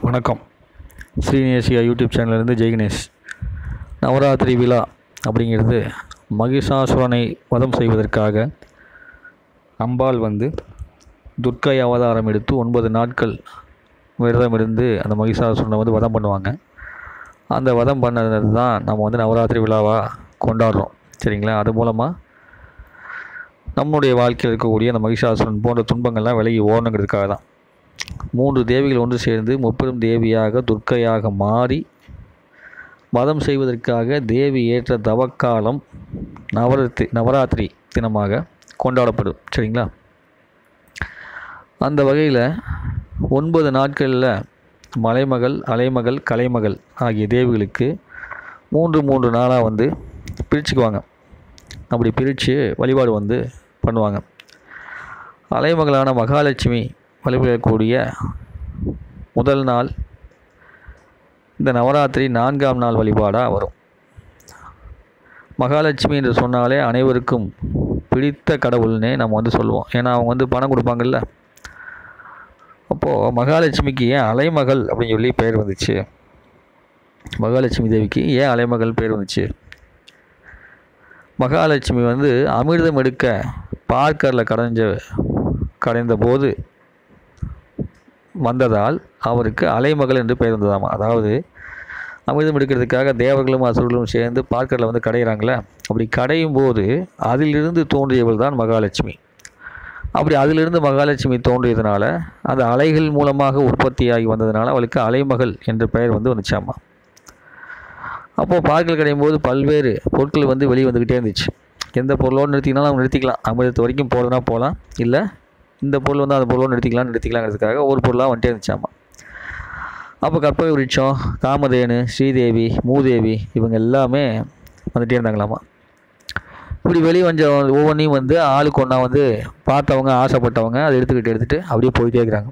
வணக்கம் ஸ்ரீநேசியா யூடியூப் சேனல்லேருந்து ஜெய்கணேஷ் நவராத்திரி விழா அப்படிங்கிறது மகிஷாசுரனை வதம் செய்வதற்காக அம்பாள் வந்து துர்க்கை அவதாரம் எடுத்து ஒன்பது நாட்கள் விரதம் இருந்து அந்த மகிஷாசுரனை வந்து வதம் பண்ணுவாங்க அந்த வதம் பண்ணது தான் நம்ம வந்து நவராத்திரி விழாவாக கொண்டாடுறோம் சரிங்களா அது மூலமாக நம்முடைய வாழ்க்கையில் இருக்கக்கூடிய அந்த மகிஷாசுரன் போன்ற துன்பங்கள்லாம் விலகி ஓடணுங்கிறதுக்காக தான் மூன்று தேவிகள் ஒன்று சேர்ந்து முப்பெரும் தேவியாக துர்க்கையாக மாறி மதம் செய்வதற்காக தேவி ஏற்ற தவக்காலம் நவராத்திரி நவராத்திரி தினமாக கொண்டாடப்படும் சரிங்களா அந்த வகையில் ஒன்பது நாட்களில் மலைமகள் அலைமகள் கலைமகள் ஆகிய தேவிகளுக்கு மூன்று மூன்று நாளாக வந்து பிரிச்சுக்குவாங்க அப்படி பிரித்து வழிபாடு வந்து பண்ணுவாங்க அலைமகளான மகாலட்சுமி வழிபடக்கூடிய முதல் நாள் இந்த நவராத்திரி நான்காம் நாள் வழிபாடாக வரும் மகாலட்சுமி என்று சொன்னாலே அனைவருக்கும் பிடித்த கடவுள்னே நம்ம வந்து சொல்லுவோம் ஏன்னா அவங்க வந்து பணம் கொடுப்பாங்கல்ல அப்போது மகாலட்சுமிக்கு ஏன் அலைமகள் அப்படின்னு சொல்லி பெயர் வந்துச்சு மகாலட்சுமி தேவிக்கு ஏன் அலைமகள் பேர் வந்துச்சு மகாலட்சுமி வந்து அமிர்தம் எடுக்க பார்க்கரில் கடைஞ்ச கடைந்த போது வந்ததால் அவருக்கு அலைமகள் என்று பெயர் வந்ததாமா அதாவது அமிர்தம் எடுக்கிறதுக்காக தேவர்களும் அசுரர்களும் சேர்ந்து பார்க்கரில் வந்து கடையிறாங்களே அப்படி கடையும் போது அதிலிருந்து தோன்றியவள் தான் மகாலட்சுமி அப்படி அதிலிருந்து மகாலட்சுமி தோன்றியதுனால அந்த அலைகள் மூலமாக உற்பத்தியாகி வந்ததுனால அவளுக்கு அலைமகள் என்ற பெயர் வந்து வந்துச்சாமா அப்போது பார்க்கல் கிடையும் போது பல்வேறு பொருட்கள் வந்து வெளியே வந்துக்கிட்டே இருந்துச்சு எந்த பொருளோடு நிறுத்தினாலும் அவங்க நிறுத்திக்கலாம் அமிர்தத்து வரைக்கும் போகிறதுனா போகலாம் இல்லை இந்த பொருள் வந்து அந்த பொருளோடு நிறுத்திக்கலாம் நிறுத்திக்கலாங்கிறதுக்காக ஒரு பொருளாக வந்துட்டே இருந்துச்சாமா அப்போ கற்பக விருட்சம் காமதேனு ஸ்ரீதேவி மூதேவி இவங்க எல்லாமே வந்துட்டே இருந்தாங்களாமா இப்படி வெளியே வந்த ஒவ்வொன்றையும் வந்து ஆளுக்கு ஒன்றா வந்து பார்த்தவங்க ஆசைப்பட்டவங்க அதை எடுத்துக்கிட்டு எடுத்துகிட்டு அப்படியே போயிட்டே இருக்கிறாங்க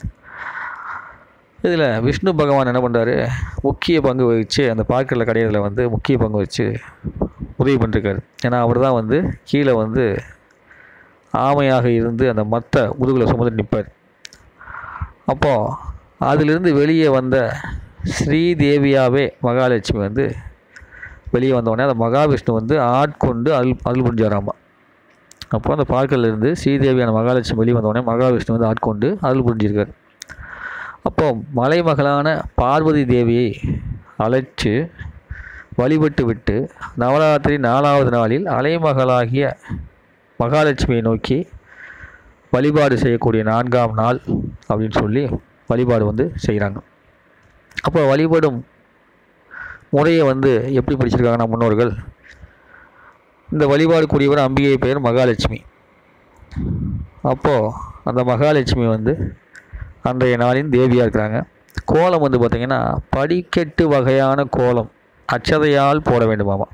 இதில் விஷ்ணு பகவான் என்ன பண்ணுறாரு முக்கிய பங்கு வகித்து அந்த பார்க்கரில் கடையில வந்து முக்கிய பங்கு வச்சு உதவி பண்ணிருக்காரு ஏன்னா அவர் தான் வந்து கீழே வந்து ஆமையாக இருந்து அந்த மற்ற முதுகில் சுமந்து நிற்பார் அப்போது அதிலிருந்து வெளியே வந்த ஸ்ரீதேவியாவே மகாலட்சுமி வந்து வெளியே வந்தோடனே அந்த மகாவிஷ்ணு வந்து ஆட்கொண்டு அருள் அருள் புரிஞ்சாராமா அப்போ அந்த பார்க்கல்லேருந்து ஸ்ரீதேவியான மகாலட்சுமி வெளியே வந்தோடனே மகாவிஷ்ணு வந்து ஆட்கொண்டு அருள் புரிஞ்சிருக்கார் அப்போ மலைமகளான பார்வதி தேவியை அழைச்சு வழிபட்டு விட்டு நவராத்திரி நாலாவது நாளில் அலைமகளாகிய மகாலட்சுமியை நோக்கி வழிபாடு செய்யக்கூடிய நான்காம் நாள் அப்படின்னு சொல்லி வழிபாடு வந்து செய்கிறாங்க அப்போ வழிபடும் முறையை வந்து எப்படி படிச்சிருக்காங்கன்னா முன்னோர்கள் இந்த வழிபாடுக்குரியவர் அம்பிகை பெயர் மகாலட்சுமி அப்போது அந்த மகாலட்சுமி வந்து அன்றைய நாளின் தேவியாக இருக்கிறாங்க கோலம் வந்து பார்த்திங்கன்னா படிக்கட்டு வகையான கோலம் அச்சதையால் போட வேண்டுமாமா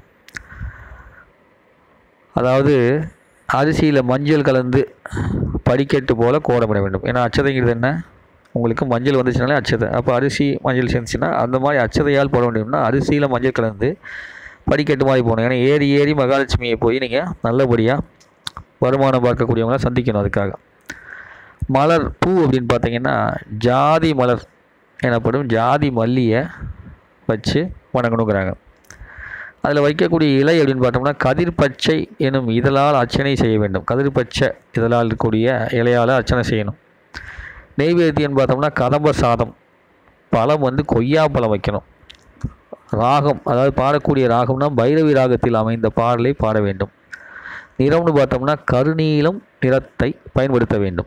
அதாவது அரிசியில் மஞ்சள் கலந்து படிக்கட்டு போல் கோலமிட வேண்டும் ஏன்னா அச்சதைங்கிறது என்ன உங்களுக்கு மஞ்சள் வந்துச்சுனாலே அச்சதை அப்போ அரிசி மஞ்சள் சேர்ந்துச்சுன்னா அந்த மாதிரி அச்சதையால் போட வேண்டும்னா அரிசியில் மஞ்சள் கலந்து படிக்கட்டு மாதிரி போகணும் ஏன்னா ஏறி ஏறி மகாலட்சுமியை போய் நீங்கள் நல்லபடியாக வருமானம் பார்க்கக்கூடியவங்கள சந்திக்கணும் அதுக்காக மலர் பூ அப்படின்னு பார்த்தீங்கன்னா ஜாதி மலர் எனப்படும் ஜாதி மல்லியை வச்சு வணங்கணுங்கிறாங்க அதில் வைக்கக்கூடிய இலை அப்படின்னு பார்த்தோம்னா கதிர் பச்சை எனும் இதழால் அர்ச்சனை செய்ய வேண்டும் கதிர் பச்சை இதழால் இருக்கக்கூடிய இலையால் அர்ச்சனை செய்யணும் நெய்வேத்தியம்னு பார்த்தோம்னா கதம்ப சாதம் பழம் வந்து கொய்யாப்பழம் வைக்கணும் ராகம் அதாவது பாடக்கூடிய ராகம்னா பைரவி ராகத்தில் அமைந்த பாடலை பாட வேண்டும் நிறம்னு பார்த்தோம்னா கருநீலம் நிறத்தை பயன்படுத்த வேண்டும்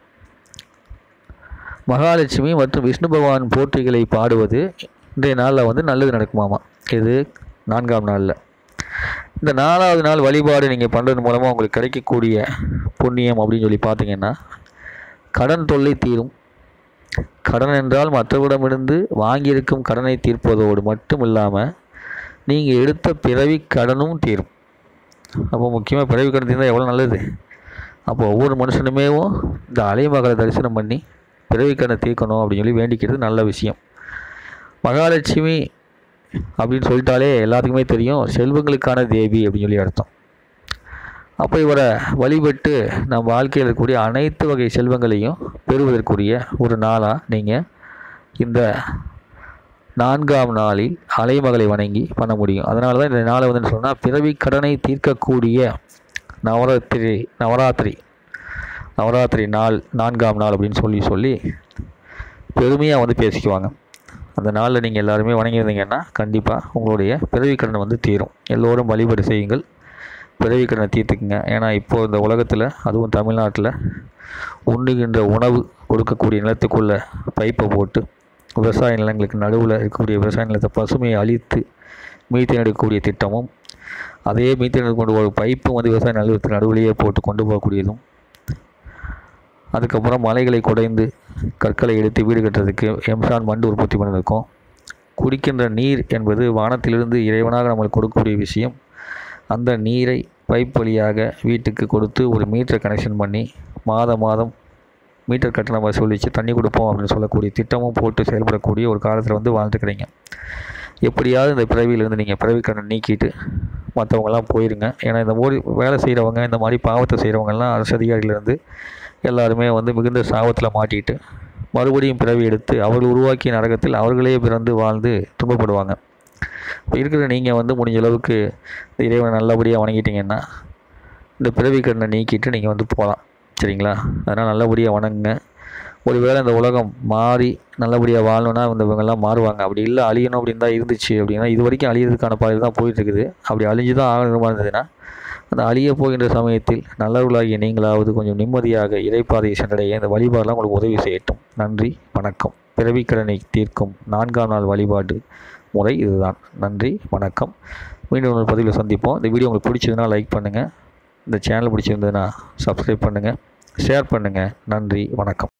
மகாலட்சுமி மற்றும் விஷ்ணு பகவான் போற்றிகளை பாடுவது இன்றைய நாளில் வந்து நல்லது நடக்குமாமா இது நான்காம் நாளில் இந்த நாலாவது நாள் வழிபாடு நீங்கள் பண்ணுறது மூலமாக உங்களுக்கு கிடைக்கக்கூடிய புண்ணியம் அப்படின்னு சொல்லி பார்த்தீங்கன்னா கடன் தொல்லை தீரும் கடன் என்றால் மற்றவரிடமிருந்து வாங்கியிருக்கும் கடனை தீர்ப்பதோடு மட்டும் இல்லாமல் நீங்கள் எடுத்த பிறவி கடனும் தீரும் அப்போ முக்கியமாக பிறவி கடன் தீர்ந்தால் எவ்வளோ நல்லது அப்போ ஒவ்வொரு மனுஷனுமேவும் இந்த அலைமகளை தரிசனம் பண்ணி பிறவி கடனை தீர்க்கணும் அப்படின்னு சொல்லி வேண்டிக்கிறது நல்ல விஷயம் மகாலட்சுமி அப்படின்னு சொல்லிட்டாலே எல்லாத்துக்குமே தெரியும் செல்வங்களுக்கான தேவி அப்படின்னு சொல்லி அர்த்தம் அப்போ இவரை வழிபட்டு நம் வாழ்க்கையில் இருக்கக்கூடிய அனைத்து வகை செல்வங்களையும் பெறுவதற்குரிய ஒரு நாளாக நீங்கள் இந்த நான்காம் நாளில் அலைமகளை வணங்கி பண்ண முடியும் அதனால தான் இந்த நாளை வந்து சொன்னால் பிறவி கடனை தீர்க்கக்கூடிய நவராத்திரி நவராத்திரி நவராத்திரி நாள் நான்காம் நாள் அப்படின்னு சொல்லி சொல்லி பெருமையாக வந்து பேசிக்குவாங்க அந்த நாளில் நீங்கள் எல்லாருமே வணங்கியிருந்தீங்கன்னா கண்டிப்பாக உங்களுடைய பிறவி கடன் வந்து தீரும் எல்லோரும் வழிபாடு செய்யுங்கள் பிறவி கடனை தீர்த்துக்குங்க ஏன்னா இப்போது இந்த உலகத்தில் அதுவும் தமிழ்நாட்டில் உண்ணுகின்ற உணவு கொடுக்கக்கூடிய நிலத்துக்குள்ளே பைப்பை போட்டு விவசாய நிலங்களுக்கு நடுவில் இருக்கக்கூடிய விவசாய நிலத்தை பசுமையை அழித்து மீத்தேன் எடுக்கக்கூடிய திட்டமும் அதே மீத்தேன் கொண்டு போகிற பைப்பும் வந்து விவசாய நிலத்துக்கு நடுவிலேயே போட்டு கொண்டு போகக்கூடியதும் அதுக்கப்புறம் மலைகளை குடைந்து கற்களை எடுத்து வீடு கட்டுறதுக்கு எம்சான் மண்டு உற்பத்தி பண்ணியிருக்கோம் குடிக்கின்ற நீர் என்பது வானத்திலிருந்து இறைவனாக நம்மளுக்கு கொடுக்கக்கூடிய விஷயம் அந்த நீரை பைப் வழியாக வீட்டுக்கு கொடுத்து ஒரு மீட்டர் கனெக்ஷன் பண்ணி மாதம் மாதம் மீட்டர் கட்டணம் வசூலித்து தண்ணி கொடுப்போம் அப்படின்னு சொல்லக்கூடிய திட்டமும் போட்டு செயல்படக்கூடிய ஒரு காலத்தில் வந்து வாழ்ந்துக்கிறீங்க எப்படியாவது இந்த பிறவியிலேருந்து நீங்கள் பிறவி கடன் நீக்கிட்டு மற்றவங்கெல்லாம் போயிருங்க ஏன்னா இந்த மாதிரி வேலை செய்கிறவங்க இந்த மாதிரி பாவத்தை செய்கிறவங்கெல்லாம் அரசு அதிகாரியிலேருந்து எல்லாருமே வந்து மிகுந்த சாபத்தில் மாட்டிட்டு மறுபடியும் பிறவி எடுத்து அவர்கள் உருவாக்கிய நரகத்தில் அவர்களே பிறந்து வாழ்ந்து துன்பப்படுவாங்க இப்போ இருக்கிற நீங்கள் வந்து முடிஞ்ச அளவுக்கு இந்த இறைவனை நல்லபடியாக வணங்கிட்டீங்கன்னா இந்த பிறவி கடனை நீக்கிட்டு நீங்கள் வந்து போகலாம் சரிங்களா அதனால் நல்லபடியாக வணங்குங்க ஒருவேளை இந்த உலகம் மாறி நல்லபடியாக வாழணும்னா இந்த இவங்கெல்லாம் மாறுவாங்க அப்படி இல்லை அழியணும் அப்படின்னு தான் இருந்துச்சு அப்படின்னா இது வரைக்கும் அழியிறதுக்கான பாதை தான் போயிட்டுருக்குது அப்படி அழிஞ்சு தான் ஆகணுமா இருந்ததுன்னா அந்த அழிய போகின்ற சமயத்தில் நல்லவர்களாகிய நீங்களாவது கொஞ்சம் நிம்மதியாக இறைப்பாதையை சென்றடைய இந்த வழிபாடெலாம் உங்களுக்கு உதவி செய்யட்டும் நன்றி வணக்கம் பிறவிக் கடனை தீர்க்கும் நான்காம் நாள் வழிபாடு முறை இதுதான் நன்றி வணக்கம் மீண்டும் ஒரு பதிவில் சந்திப்போம் இந்த வீடியோ உங்களுக்கு பிடிச்சதுன்னா லைக் பண்ணுங்கள் இந்த சேனல் பிடிச்சிருந்ததுன்னா சப்ஸ்கிரைப் பண்ணுங்கள் ஷேர் பண்ணுங்கள் நன்றி வணக்கம்